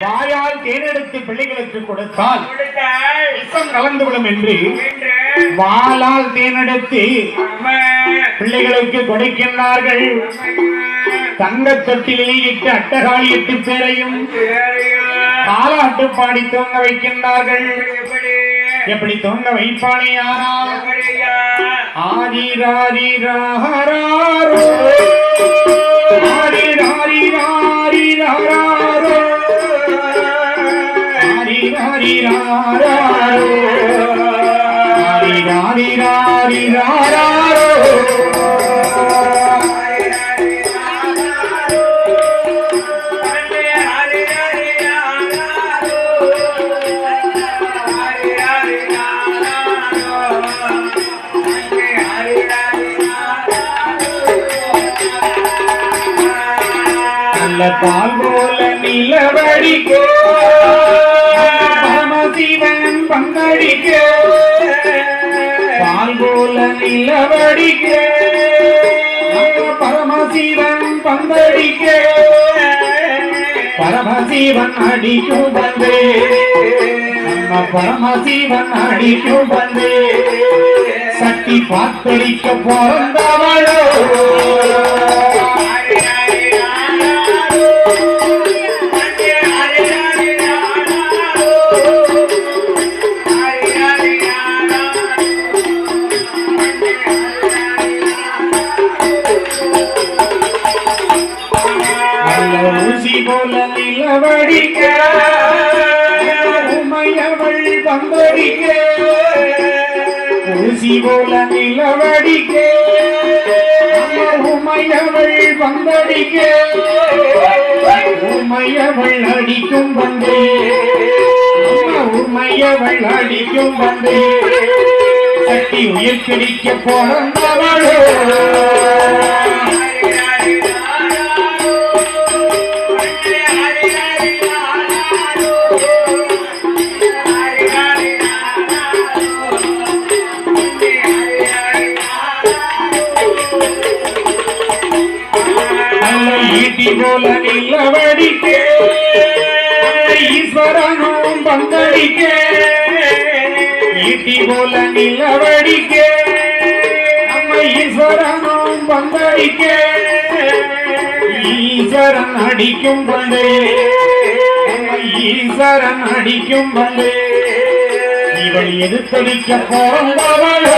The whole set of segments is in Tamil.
வாயால் தேனெடுத்து பிள்ளைகளுக்கு கொடுத்தால் கொடுத்தாள் விஷம் கலந்துவிடும் என்று என்று வாளால் தேனெடுத்து அம்மா பிள்ளைகளுக்கு கொடுக்கின்றார்கள் தங்க தொட்டிலே இட்டு அட்டகாளியத்து பேரையும் வேறையோ தாலாட்டு பாடி தூங்க வைக்கின்றார்கள் எப்படி எப்படி தூங்க வைப்பானே ஆனால் எப்படியா ஆரிராரிராரோ ஆரிராரிராரிராரோ ஆரிராரிராரோ ஆரிராரிராரிராரோ நல்ல பால் போல நிலவடிக்க பரமசிவன் பங்கடிக்க பால் போல நிலவடிக்க நம்ம பரமசிவன் பங்கடிக்க பரமசிவன் அடிக்கும் வந்து நம்ம பரமசிவன் அடிக்கும் வந்து சக்தி பார்த்தடிக்க பிறந்தவளோ நல்ல ஊசி போல நிலவடிக்க உமையவள் பந்தடிக்க ஊசி போல நிலவடிக்க உமையவள் பந்தடிக்க உமையவள் அடிக்கும் வந்து உமையவள் அடிக்கும் வந்து சக்தி உயிர் கிடைக்க பிறந்தவளோ நல்ல ஈட்டி போல நிலவடிக்க ஈஸ்வரனும் பந்தடிக்க ஈட்டி போல நிலவடிக்க நம்ம ஈஸ்வரனும் பந்தடிக்க ஈஸ்வரன் அடிக்கும் பந்து நம்ம ஈஸ்வரன் அடிக்கும் பந்து இவள் எதிர்த்தடிக்க பிறந்தவளோ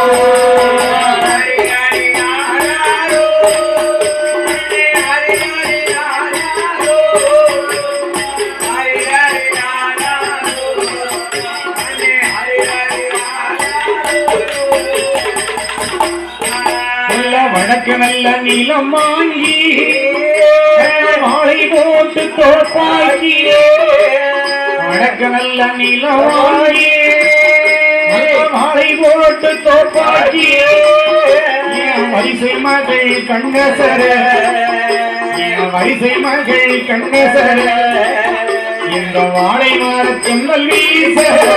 நல்ல வடக்கு நல்ல நிலம் வாங்கி மாலை போட்டு தோப்பாக்கி வடக்கு நல்ல நிலம் வாங்கி நல்ல மாலை போட்டு தோப்பாக்கி என் வரிசை மகள் கண்ணசர என் வரிசை மகள் கண்ணசர இந்த வாழை மரத்தின் வீச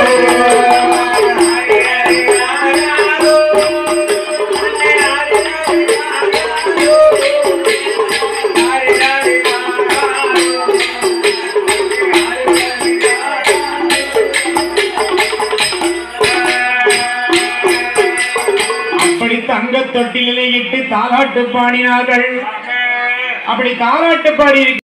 அப்படி தங்க தொட்டிலே இட்டு தாலாட்டு பாடினார்கள் அப்படி தாலாட்டு பாடி